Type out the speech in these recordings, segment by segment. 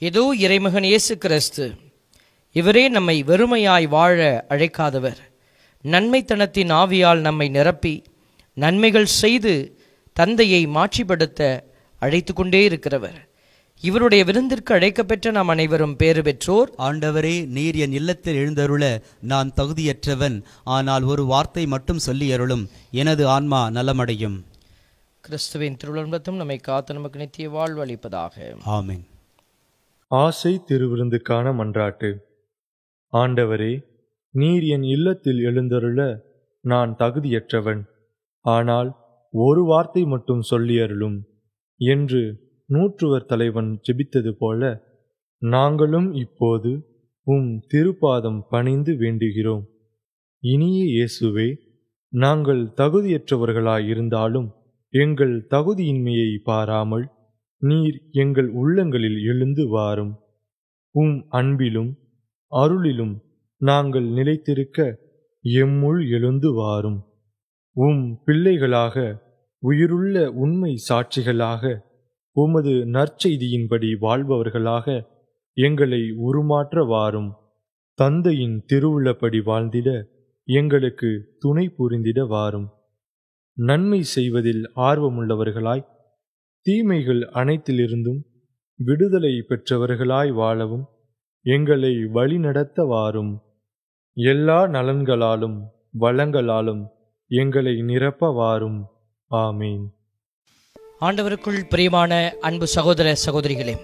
இதோ இறைமகன் இயேசு கிறிஸ்து இவரே நம்மை வெறுமையாய் வாழ அழைக்காதவர் நன்மைத்தனத்தின் ஆவியால் நம்மை நிரப்பி நன்மைகள் செய்து தந்தையை மாட்சிப்படுத்த அழைத்து கொண்டே இருக்கிறவர் இவருடைய விருந்திற்கு அழைக்கப்பெற்ற நாம் அனைவரும் பேறு பெற்றோர் ஆண்டவரே நீர் என் இல்லத்தில் எழுந்தருள நான் தகுதியற்றவன் ஆனால் ஒரு வார்த்தை மட்டும் சொல்லி அருளும் எனது ஆன்மா நலமடையும் கிறிஸ்துவின் திருவிழம்பத்தும் நம்மை காத்து நமக்கு நித்திய வாழ்வு அளிப்பதாக ஆமென் ஆசை திருவிருந்துக்கான மன்றாட்டு ஆண்டவரே நீர் என் இல்லத்தில் எழுந்தருள நான் தகுதியற்றவன் ஆனால் ஒரு வார்த்தை மட்டும் சொல்லி அருளும் என்று நூற்றுவர் தலைவன் ஜெபித்தது போல நாங்களும் இப்போது உம் திருப்பாதம் பணிந்து வேண்டுகிறோம் இனிய இயேசுவே நாங்கள் தகுதியற்றவர்களாயிருந்தாலும் எங்கள் தகுதியின்மையை பாராமல் நீர் எங்கள் உள்ளங்களில் எழுந்து வாரும் உம் அன்பிலும் அருளிலும் நாங்கள் நிலைத்திருக்க எம்முள் எழுந்து வாரும் உம் பிள்ளைகளாக உயிருள்ள உண்மை சாட்சிகளாக உமது நற்செய்தியின்படி வாழ்பவர்களாக எங்களை உருமாற்ற வாரும் தந்தையின் திருவுள்ளப்படி வாழ்ந்திட எங்களுக்கு துணை புரிந்திட வாரும் நன்மை செய்வதில் ஆர்வமுள்ளவர்களாய் தீமைகள் அனைத்திலிருந்தும் விடுதலை பெற்றவர்களாய் வாழவும் எங்களை வழிநடத்த வாரும் எல்லா நலன்களாலும் வளங்களாலும் எங்களை நிரப்ப வாரும் ஆமீன் ஆண்டவருக்குள் பிரியமான அன்பு சகோதர சகோதரிகளே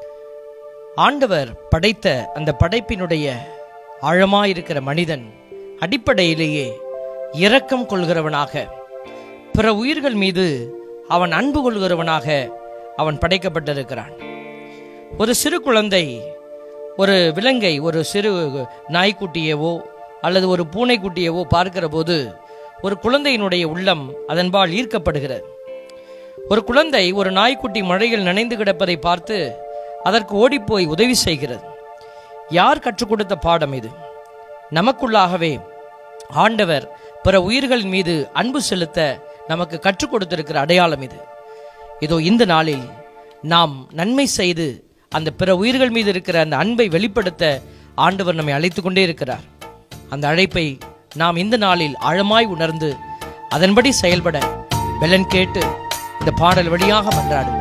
ஆண்டவர் படைத்த அந்த படைப்பினுடைய ஆழமாயிருக்கிற மனிதன் அடிப்படையிலேயே இரக்கம் கொள்கிறவனாக பிற உயிர்கள் மீது அவன் அன்பு கொள்கிறவனாக அவன் படைக்கப்பட்டிருக்கிறான் ஒரு சிறு குழந்தை ஒரு விலங்கை ஒரு சிறு நாய்க்குட்டியவோ அல்லது ஒரு பூனைக்குட்டியவோ பார்க்கிற போது ஒரு குழந்தையினுடைய உள்ளம் அதன்பால் ஈர்க்கப்படுகிறது ஒரு குழந்தை ஒரு நாய்க்குட்டி மழையில் நனைந்து கிடப்பதை பார்த்து அதற்கு ஓடிப்போய் உதவி செய்கிறது யார் கற்றுக் கொடுத்த பாடம் இது நமக்குள்ளாகவே ஆண்டவர் பிற உயிர்களின் மீது அன்பு செலுத்த நமக்கு கற்றுக் கொடுத்திருக்கிற அடையாளம் இது இதோ இந்த நாளில் நாம் நன்மை செய்து அந்த பிற உயிர்கள் மீது இருக்கிற அந்த அன்பை வெளிப்படுத்த ஆண்டவர் நம்மை அழைத்து கொண்டே இருக்கிறார் அந்த அழைப்பை நாம் இந்த நாளில் ஆழமாய் உணர்ந்து அதன்படி செயல்பட பெலன் கேட்டு இந்த பாடல் வழியாக மன்றாடுவோம்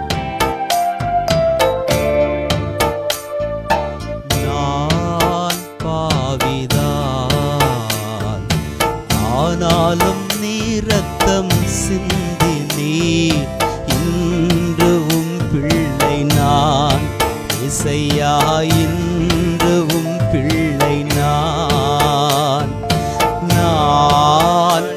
நான் பாவிதான் ஆனாலும் நீ ரத்தம் சிந்தி நீ இன்று உம் பிள்ளை நான் இசையா இன்று உம் பிள்ளை நான் நான்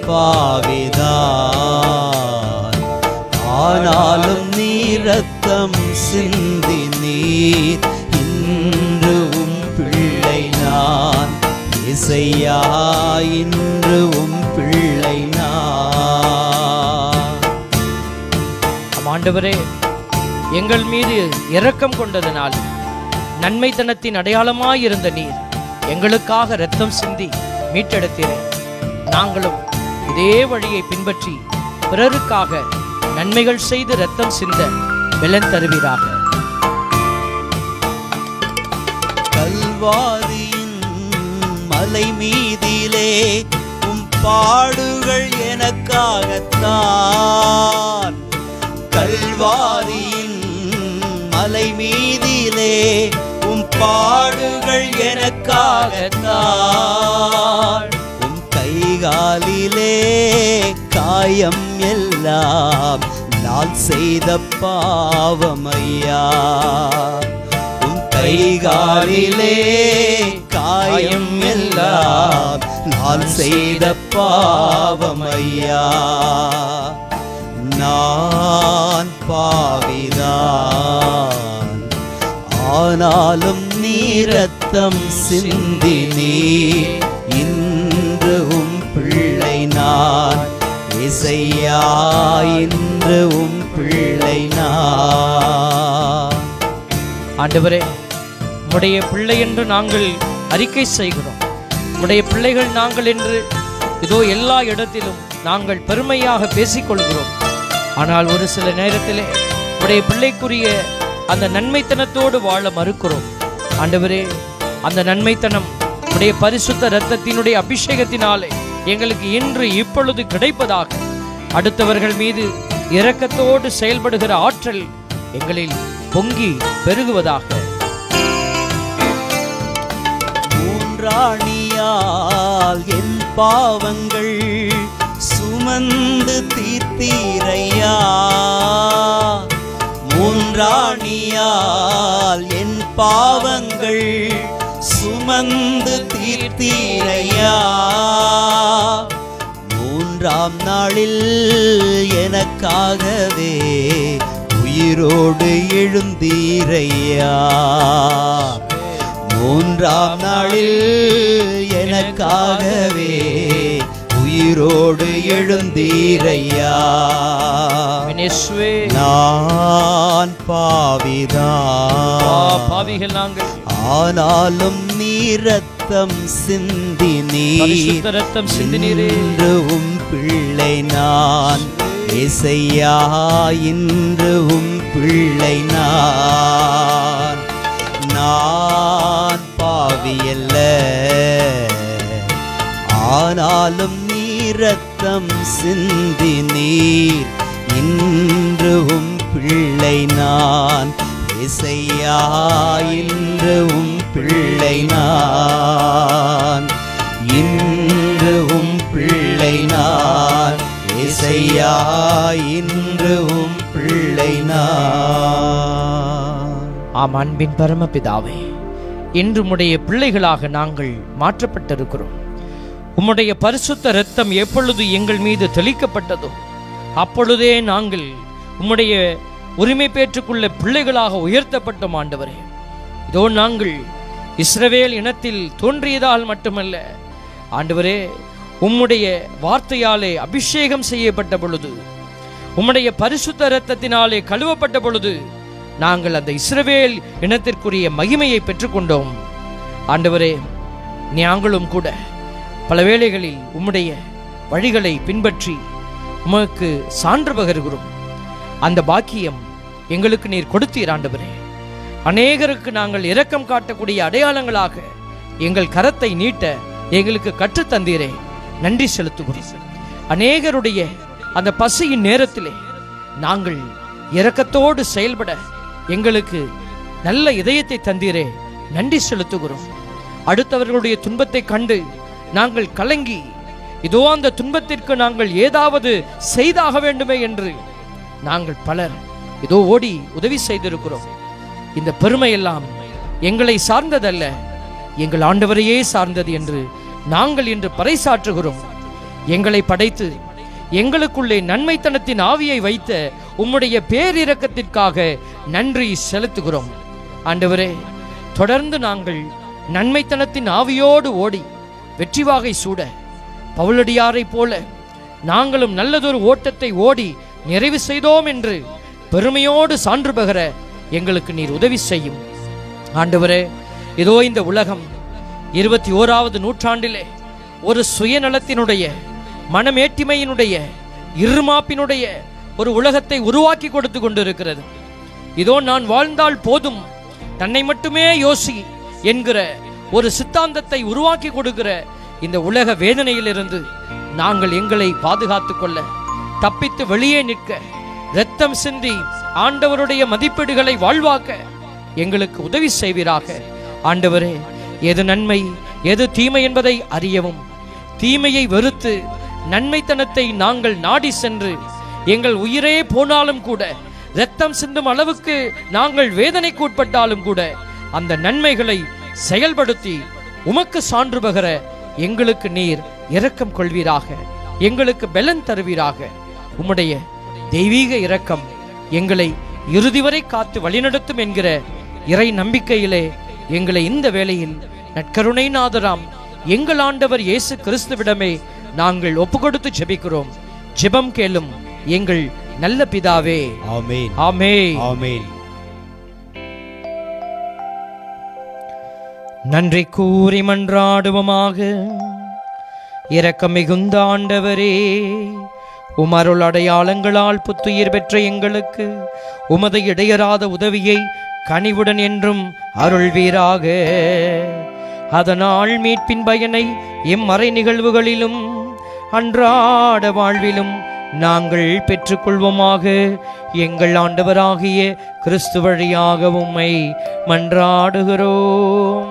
பாவிதான் ஆனாலும் நீ ரத்தம் சிந்தி நீர் இன்று உம் பிள்ளை நான் இசையா இன்று உம் பிள்ளை நான் ஆம் ஆண்டவரே எங்கள் மீது இரக்கம் கொண்டதனால் நன்மைத்தனத்தின் அடையாளமாயிருந்த நீர் எங்களுக்காக இரத்தம் சிந்தி மீட்டெடுத்தீரே நாங்களும் இதே வழியை பின்பற்றி பிறருக்காக நன்மைகள் செய்து இரத்தம் சிந்த பெலன் தருவீராக கல்வாரியின் மலை மீதிலே உம் பாடுகள் எனக்காகத்தான் கல்வாரியின் மலை மீதிலே உம் பாடுகள் எனக்காகத்தான் உம் கைகாலிலே காயம் எல்லாம் நான் செய்த பாவமையா உன் கைகாலிலே காயம் எல்லாம் நான் செய்த பாவமையா நான் பாவிதான் ஆனாலும் நீ ரத்தம் சிந்தி நீ இன்று உம் பிள்ளை நான் இசையா இன்று உம் பிள்ளை நான் ஆண்டவரே உம்முடைய பிள்ளை என்று நாங்கள் அறிக்கை செய்கிறோம் உம்முடைய பிள்ளைகள் நாங்கள் என்று இதோ எல்லா இடத்திலும் நாங்கள் பெருமையாக பேசிக்கொள்கிறோம் ஆனால் ஒரு சில நேரத்திலே உடைய பிள்ளைக்குரிய அந்த நன்மைத்தனத்தோடு வாழ மறுக்கிறோம் ஆண்டவரே அந்த நன்மைத்தனம் உடைய பரிசுத்த இரத்தத்தினுடைய அபிஷேகத்தினாலே எங்களுக்கு இன்று இப்பொழுது கிடைப்பதாக அடுத்தவர்கள் மீது இரக்கத்தோடு செயல்படுகிற ஆற்றல் எங்களில் பொங்கி பெருகுவதாக மூன்றாணியால் என் பாவங்கள் சுமந்து தீர்த்தீரையா மூன்றாணியால் என் பாவங்கள் சுமந்து தீர்த்தீரையா மூன்றாம் நாளில் எனக்காகவே உயிரோடு எழுந்தீரையா மூன்றாம் நாளில் எனக்காகவே உயிரோடு எழுந்தீரையா இயேசுவே, நான் பா- பாவிதான் பாவிகள் நாங்கள் ஆனாலும் நீரத்தம் சிந்தி நீர் பரிசுத்த ரத்தம் சிந்தினீரே இன்று உம் பிள்ளை நான் இசையா இன்று உம் பிள்ளை நான் நான் பாவியல்ல ஆனாலும் நீரத்தம் சிந்தி நீர் இன்று உம் பிள்ளை நான் இசையா இன்று உம் பிள்ளை நான் இன்று உம் பிள்ளை நான் இசையா இன்று உம் பிள்ளை நான் ஆம் அன்பின் பரமபிதாவே இன்று உம்முடைய பிள்ளைகளாக நாங்கள் மாற்றப்பட்டிருக்கிறோம் உம்முடைய பரிசுத்த இரத்தம் எப்பொழுது எங்கள் மீது தெளிக்கப்பட்டதோ அப்பொழுதே நாங்கள் உம்முடைய உரிமை பெற்றுக்கொள்ள பிள்ளைகளாக உயர்த்தப்பட்டோம் ஆண்டவரே இதோ நாங்கள் இஸ்ரவேல் இனத்தில் தோன்றியதால் மட்டுமல்ல ஆண்டவரே உம்முடைய வார்த்தையாலே அபிஷேகம் செய்யப்பட்ட பொழுது உம்முடைய பரிசுத்த இரத்தத்தினாலே கழுவப்பட்ட பொழுது நாங்கள் அந்த இஸ்ரவேல் இனத்திற்குரிய மகிமையை பெற்றுக்கொண்டோம் ஆண்டவரே நாங்களும் கூட பல வேளைகளில் உம்முடைய வழிகளை பின்பற்றி உமக்கு சான்று பகருகிறோம் அந்த பாக்கியம் எங்களுக்கு நீர் கொடுத்தீர் ஆண்டவரே அநேகருக்கு நாங்கள் இரக்கம் காட்டக்கூடிய அடையாளங்களாக எங்கள் கரத்தை நீட்ட எங்களுக்கு கற்றுத் தந்தீரே நன்றி செலுத்துகிறோம் அநேகருடைய அந்த பசியின் நேரத்திலே நாங்கள் இரக்கத்தோடு செயல்பட எங்களுக்கு நல்ல இதயத்தை தந்தீரே நன்றி செலுத்துகிறோம் அடுத்தவர்களுடைய துன்பத்தை கண்டு நாங்கள் கலங்கி இதோ அந்த துன்பத்திற்கு நாங்கள் ஏதாவது செய்தாக வேண்டுமே என்று நாங்கள் பலர் இதோ ஓடி உதவி செய்திருக்கிறோம் இந்த பெருமையெல்லாம் எங்களை சார்ந்ததல்ல எங்கள் ஆண்டவரையே சார்ந்தது என்று நாங்கள் இன்று பறைசாற்றுகிறோம் எங்களை படைத்து எங்களுக்குள்ளே நன்மைத்தனத்தின் ஆவியை வைத்த உம்முடைய பேரிரக்கத்திற்காக நன்றி செலுத்துகிறோம் ஆண்டவரே தொடர்ந்து நாங்கள் நன்மைத்தனத்தின் ஆவியோடு ஓடி வெற்றிவாகை சூட பவுலடியாரைப் போல நாங்களும் நல்லதொரு ஓட்டத்தை ஓடி நிறைவு செய்தோம் என்று பெருமையோடு சான்று பகர எங்களுக்கு நீர் உதவி செய்யும் ஆண்டவரே இதோ இந்த உலகம் இருபத்தி ஓராவது நூற்றாண்டிலே ஒரு சுயநலத்தினுடைய மனமேட்டிமையினுடைய இருமாப்பினுடைய ஒரு உலகத்தை உருவாக்கி கொடுத்து கொண்டிருக்கிறது இதோ நான் வாழ்ந்தால் போதும் தன்னை மட்டுமே யோசி என்கிற ஒரு சித்தாந்தத்தை உருவாக்கி கொடுக்கிற இந்த உலக வேதனையிலிருந்து நாங்கள் எங்களை பாதுகாத்துக் கொள்ள தப்பித்து வெளியே நிற்க இரத்தம் சிந்தி ஆண்டவருடைய மதிப்பீடுகளை வாழ்வாக்க எங்களுக்கு உதவி செய்வீராக ஆண்டவரே எது நன்மை எது தீமை என்பதை அறியவும் தீமையை வெறுத்து நன்மைத்தனத்தை நாங்கள் நாடி சென்று எங்கள் உயிரே போனாலும் கூட இரத்தம் சிந்தும் அளவுக்கு நாங்கள் வேதனைக்கு உட்பட்டாலும் கூட அந்த நன்மைகளை செயல்படுத்தி உமக்கு சான்று பகர எங்களுக்கு நீர் இரக்கம் கொள்வீராக எங்களுக்கு பலன் தருவீராக உம்முடைய தெய்வீக இரக்கம் எங்களை இறுதி வரை காத்து வழிநடத்தும் என்கிற இறை நம்பிக்கையிலே எங்களை இந்த வேளையில் நற்கருணை நாதராம் எங்கள் ஆண்டவர் இயேசு கிறிஸ்துவிடமே நாங்கள் ஒப்புக்கொடுத்து ஜெபிக்கிறோம் ஜெபம் கேளும் எங்கள் நல்ல பிதாவே ஆமென் ஆமே ஆமென் நன்றி கூறி மன்றாடுவோமாக இரக்கம் மிகுந்த ஆண்டவரே உமருள் அடையாளங்களால் புத்துயிர் பெற்ற எங்களுக்கு உமது இடையராத உதவியை கனிவுடன் என்றும் அருள்வீராக அதனால் மீட்பின் பயனை இம்மறை நிகழ்வுகளிலும் அன்றாட வாழ்விலும் நாங்கள் பெற்றுக்கொள்வோமாக எங்கள் ஆண்டவராகிய கிறிஸ்து வழியாக உம்மை மன்றாடுகிறோம்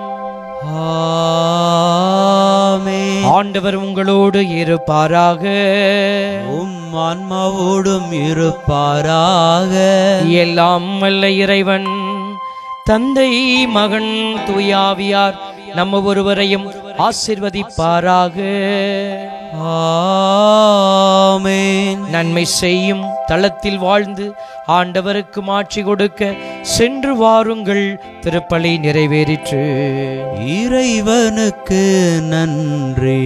ஆமென். ஆண்டவர் உங்களோடு இருப்பாராக உம் ஆன்மாவோடும் இருப்பாராக எல்லாம் வல்ல இறைவன் தந்தை மகன் தூயாவியார் நம்ம ஒருவரையும் ஆசிர்வதிப்பாராக ஆமென் நன்மை செய்யும் தளத்தில் வாழ்ந்து ஆண்டவருக்கு மாட்சி கொடுக்க சென்று வாருங்கள் திருப்பலி நிறைவேறிற்று இறைவனுக்கு நன்றி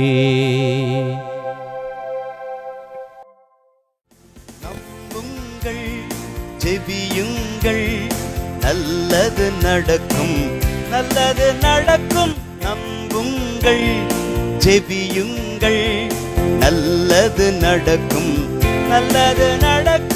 நம்புங்கள் ஜெபியுங்கள் நல்லது நடக்கும் நல்லது நடக்கும் நம்புங்கள் ஜெபியுங்கள் நல்லது நடக்கும் நல்லது நடக்கும்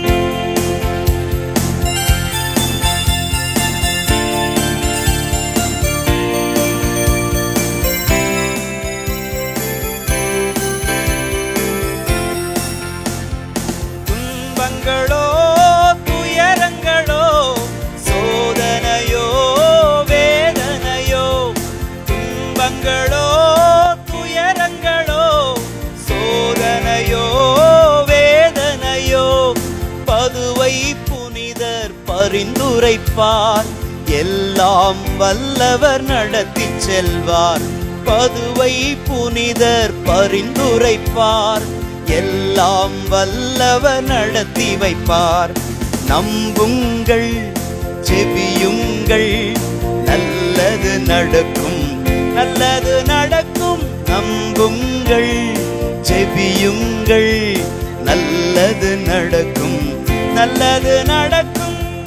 துன்பங்களோ துயரங்களோ சோதனையோ வேதனையோ துன்பங்களோ துயரங்களோ சோதனையோ வேதனையோ பதுவை புனிதர் பரிந்துரைப்பார் எல்லாம் வல்லவர் நடத்தி செல்வார் பதுவை புனிதர் பரிந்துரைப்பார் எல்லாம் வல்லவர் நடத்தி வைப்பார் நம்புங்கள் செபியுங்கள் நல்லது நடக்கும் நல்லது நடக்கும் நம்புங்கள் செபியுங்கள் நல்லது நடக்கும் நல்லது நடக்கும்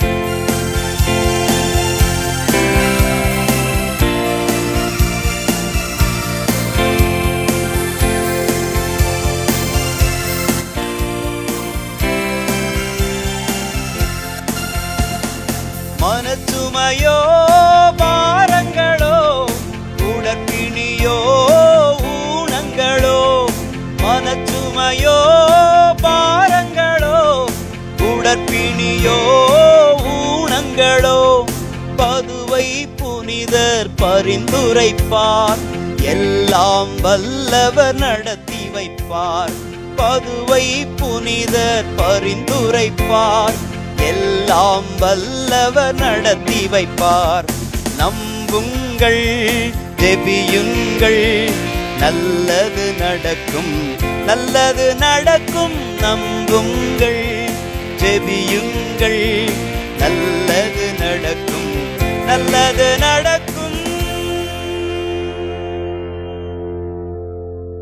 மனச்சுமையோ பாரங்களோ உடற்பிணியோ ஊனங்களோ மனச்சுமையோ பாரங்களோ உடற்பிணியோ ஊனங்களோ பதுவை புனிதர் பரிந்துரைப்பார் எல்லாம் வல்லவர் நடத்தி வைப்பார் பதுவை புனிதர் பரிந்துரைப்பார் எல்லாம் வல்லவர் நடத்தி வைப்பார் நம்புங்கள் ஜெபியுங்கள் நல்லது நடக்கும் நல்லது நடக்கும் நம்புங்கள் ஜெபியுங்கள் நல்லது நடக்கும் நல்லது நடக்கும்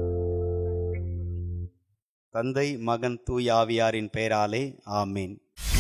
தந்தை மகன் தூயாவியாரின் பெயராலே ஆமீன்